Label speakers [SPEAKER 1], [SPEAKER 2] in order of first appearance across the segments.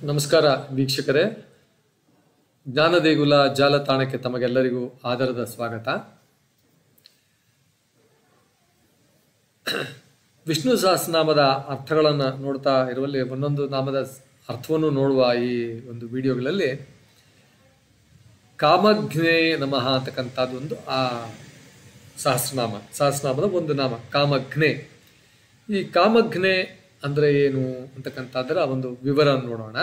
[SPEAKER 1] ನಮಸ್ಕಾರ ವೀಕ್ಷಕರೇ ಜ್ಞಾನದೇಗುಲ ಜಾಲತಾಣಕ್ಕೆ ತಮಗೆಲ್ಲರಿಗೂ ಆದರದ ಸ್ವಾಗತ ವಿಷ್ಣು ಸಹಸ್ರನಾಮದ ಅರ್ಥಗಳನ್ನು ನೋಡ್ತಾ ಇರುವಲ್ಲಿ ಒಂದೊಂದು ನಾಮದ ಅರ್ಥವನ್ನು ನೋಡುವ ಈ ಒಂದು ವಿಡಿಯೋಗಳಲ್ಲಿ ಕಾಮಘ್ನೇ ನಮಃ ಅಂತಕ್ಕಂಥದ್ದು ಒಂದು ಆ ಸಹಸ್ರನಾಮ ಸಹಸ್ರನಾಮದ ಒಂದು ನಾಮ ಕಾಮಘ್ನೆ ಈ ಕಾಮಘ್ನೆ ಅಂದರೆ ಏನು ಅಂತಕ್ಕಂಥದ್ದರ ಒಂದು ವಿವರ ನೋಡೋಣ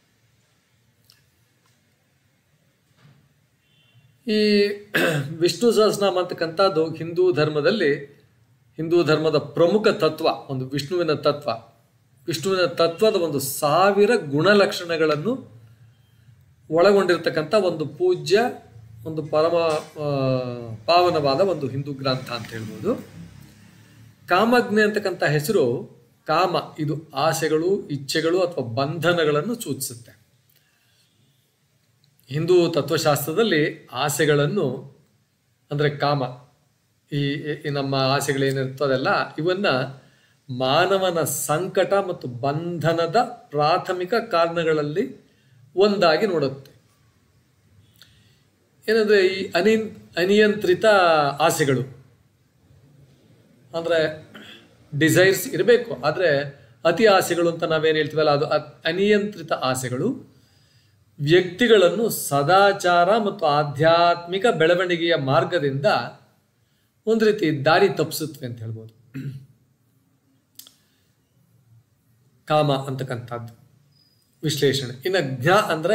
[SPEAKER 1] ಈ ವಿಷ್ಣು ಸಹಸ್ರನಾಮ ಅಂತಕ್ಕಂಥದ್ದು ಹಿಂದೂ ಧರ್ಮದಲ್ಲಿ ಹಿಂದೂ ಧರ್ಮದ ಪ್ರಮುಖ ತತ್ವ ಒಂದು ವಿಷ್ಣುವಿನ ತತ್ವ ವಿಷ್ಣುವಿನ ತತ್ವದ ಒಂದು ಸಾವಿರ ಗುಣಲಕ್ಷಣಗಳನ್ನು ಒಳಗೊಂಡಿರ್ತಕ್ಕಂಥ ಒಂದು ಪೂಜ್ಯ ಒಂದು ಪರಮ ಆ, ಪಾವನವಾದ ಒಂದು ಹಿಂದೂ ಗ್ರಂಥ ಅಂತ ಹೇಳ್ಬೋದು ಕಾಮಜ್ಞೆ ಅಂತಕ್ಕಂಥ ಹೆಸರು ಕಾಮ ಇದು ಆಸೆಗಳು ಇಚ್ಛೆಗಳು ಅಥವಾ ಬಂಧನಗಳನ್ನು ಸೂಚಿಸುತ್ತೆ ಹಿಂದೂ ತತ್ವಶಾಸ್ತ್ರದಲ್ಲಿ ಆಸೆಗಳನ್ನು ಅಂದರೆ ಕಾಮ ಈ ಈ ನಮ್ಮ ಆಸೆಗಳೇನಿರ್ತದಲ್ಲ ಇವನ್ನ ಮಾನವನ ಸಂಕಟ ಮತ್ತು ಬಂಧನದ ಪ್ರಾಥಮಿಕ ಕಾರಣಗಳಲ್ಲಿ ಒಂದಾಗಿ ನೋಡುತ್ತೆ ಏನಂದ್ರೆ ಈ ಅನಿ ಅನಿಯಂತ್ರಿತ ಆಸೆಗಳು ಅಂದರೆ ಡಿಸೈರ್ಸ್ ಇರಬೇಕು ಆದರೆ ಅತಿ ಆಸೆಗಳು ಅಂತ ನಾವೇನು ಹೇಳ್ತೀವಲ್ಲ ಅದು ಅ- ಅನಿಯಂತ್ರಿತ ಆಸೆಗಳು ವ್ಯಕ್ತಿಗಳನ್ನು ಸದಾಚಾರ ಮತ್ತು ಆಧ್ಯಾತ್ಮಿಕ ಬೆಳವಣಿಗೆಯ ಮಾರ್ಗದಿಂದ ಒಂದು ರೀತಿ ದಾರಿ ತಪ್ಪಿಸುತ್ತವೆ ಅಂತ ಹೇಳ್ಬೋದು ಕಾಮ ಅಂತಕ್ಕಂಥದ್ದು ವಿಶ್ಲೇಷಣೆ ಇನ್ನು ಜ್ಞ ಅಂದರೆ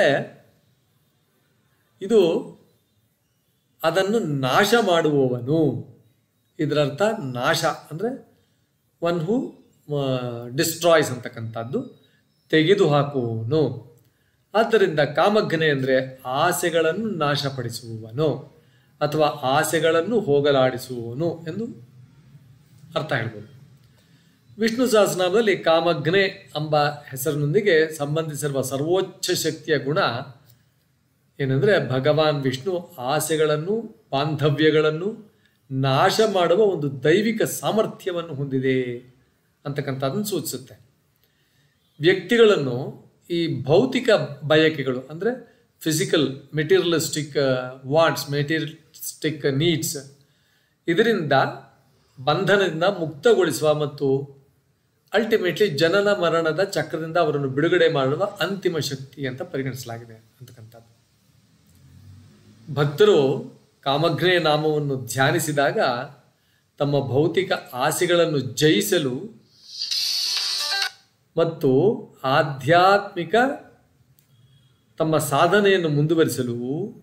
[SPEAKER 1] ಇದು ಅದನ್ನು ನಾಶ ಮಾಡುವವನು ಇದರರ್ಥ ನಾಶ ಅಂದರೆ ಒನ್ ಹೂ ಡಿಸ್ಟ್ರಾಯ್ಸ್ ಅಂತಕ್ಕಂಥದ್ದು ತೆಗೆದು ಹಾಕುವವನು ಆದ್ದರಿಂದ ಕಾಮಜ್ಞನೆ ಅಂದರೆ ಆಸೆಗಳನ್ನು ನಾಶಪಡಿಸುವವನು ಅಥವಾ ಆಸೆಗಳನ್ನು ಹೋಗಲಾಡಿಸುವವನು ಎಂದು ಅರ್ಥ ಹೇಳ್ಬೋದು ವಿಷ್ಣು ಸಹಸ್ರನಾಮದಲ್ಲಿ ಕಾಮಜ್ಞೆ ಎಂಬ ಹೆಸರಿನೊಂದಿಗೆ ಸಂಬಂಧಿಸಿರುವ ಸರ್ವೋಚ್ಚ ಶಕ್ತಿಯ ಗುಣ ಏನಂದರೆ ಭಗವಾನ್ ವಿಷ್ಣು ಆಸೆಗಳನ್ನು ಬಾಂಧವ್ಯಗಳನ್ನು ನಾಶ ಮಾಡುವ ಒಂದು ದೈವಿಕ ಸಾಮರ್ಥ್ಯವನ್ನು ಹೊಂದಿದೆ ಅಂತಕ್ಕಂಥದ್ದನ್ನು ಸೂಚಿಸುತ್ತೆ ವ್ಯಕ್ತಿಗಳನ್ನು ಈ ಭೌತಿಕ ಬಯಕೆಗಳು ಅಂದರೆ physical materialistic wants materialistic needs ಇದರಿಂದ ಬಂಧನದಿಂದ ಮುಕ್ತಗೊಳಿಸುವ ಮತ್ತು ಅಲ್ಟಿಮೇಟ್ಲಿ ಜನನ ಮರಣದ ಚಕ್ರದಿಂದ ಅವರನ್ನು ಬಿಡುಗಡೆ ಮಾಡುವ ಅಂತಿಮ ಶಕ್ತಿ ಅಂತ ಪರಿಗಣಿಸಲಾಗಿದೆ ಅಂತಕ್ಕಂಥದ್ದು ಭಕ್ತರು ಕಾಮಗ್ನೇ ನಾಮವನ್ನು ಧ್ಯಾನಿಸಿದಾಗ ತಮ್ಮ ಭೌತಿಕ ಆಸೆಗಳನ್ನು ಜಯಿಸಲು ಮತ್ತು ಆಧ್ಯಾತ್ಮಿಕ ತಮ್ಮ ಸಾಧನೆಯನ್ನು ಮುಂದುವರಿಸಲು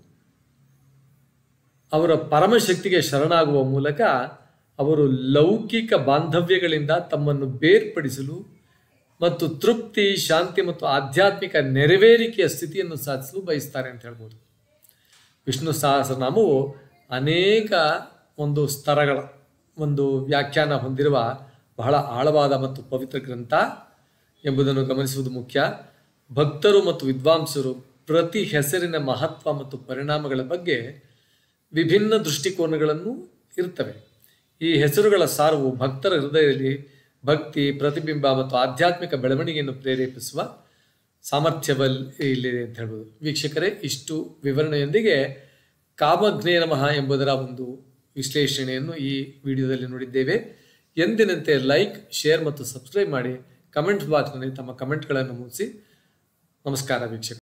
[SPEAKER 1] ಅವರ ಪರಮಶಕ್ತಿಗೆ ಶರಣಾಗುವ ಮೂಲಕ ಅವರು ಲೌಕಿಕ ಬಾಂಧವ್ಯಗಳಿಂದ ತಮ್ಮನ್ನು ಬೇರ್ಪಡಿಸಲು ಮತ್ತು ತೃಪ್ತಿ ಶಾಂತಿ ಮತ್ತು ಆಧ್ಯಾತ್ಮಿಕ ನೆರವೇರಿಕೆಯ ಸ್ಥಿತಿಯನ್ನು ಸಾಧಿಸಲು ಬಯಸ್ತಾರೆ ಅಂತ ಹೇಳ್ಬೋದು ವಿಷ್ಣು ಸಹಸ್ರನಾಮವು ಅನೇಕ ಒಂದು ಸ್ತರಗಳ ಒಂದು ವ್ಯಾಖ್ಯಾನ ಹೊಂದಿರುವ ಬಹಳ ಆಳವಾದ ಮತ್ತು ಪವಿತ್ರ ಗ್ರಂಥ ಎಂಬುದನ್ನು ಗಮನಿಸುವುದು ಮುಖ್ಯ ಭಕ್ತರು ಮತ್ತು ವಿದ್ವಾಂಸರು ಪ್ರತಿ ಹೆಸರಿನ ಮಹತ್ವ ಮತ್ತು ಪರಿಣಾಮಗಳ ಬಗ್ಗೆ ವಿಭಿನ್ನ ದೃಷ್ಟಿಕೋನಗಳನ್ನು ಇರ್ತವೆ ಈ ಹೆಸರುಗಳ ಸಾರವು ಭಕ್ತರ ಹೃದಯದಲ್ಲಿ ಭಕ್ತಿ ಪ್ರತಿಬಿಂಬ ಮತ್ತು ಆಧ್ಯಾತ್ಮಿಕ ಬೆಳವಣಿಗೆಯನ್ನು ಪ್ರೇರೇಪಿಸುವ ಸಾಮರ್ಥ್ಯವಲ್ ಇಲ್ಲಿದೆ ಅಂತ ಹೇಳ್ಬೋದು ವೀಕ್ಷಕರೇ ಇಷ್ಟು ವಿವರಣೆಯೊಂದಿಗೆ ಕಾಮಜ್ಞೇ ನಮಃ ಎಂಬುದರ ಒಂದು ವಿಶ್ಲೇಷಣೆಯನ್ನು ಈ ವಿಡಿಯೋದಲ್ಲಿ ನೋಡಿದ್ದೇವೆ ಎಂದಿನಂತೆ ಲೈಕ್ ಶೇರ್ ಮತ್ತು ಸಬ್ಸ್ಕ್ರೈಬ್ ಮಾಡಿ ಕಮೆಂಟ್ ಬಾಕ್ಸ್ನಲ್ಲಿ ತಮ್ಮ ಕಮೆಂಟ್ಗಳನ್ನು ಮುಗಿಸಿ ನಮಸ್ಕಾರ ವೀಕ್ಷಕ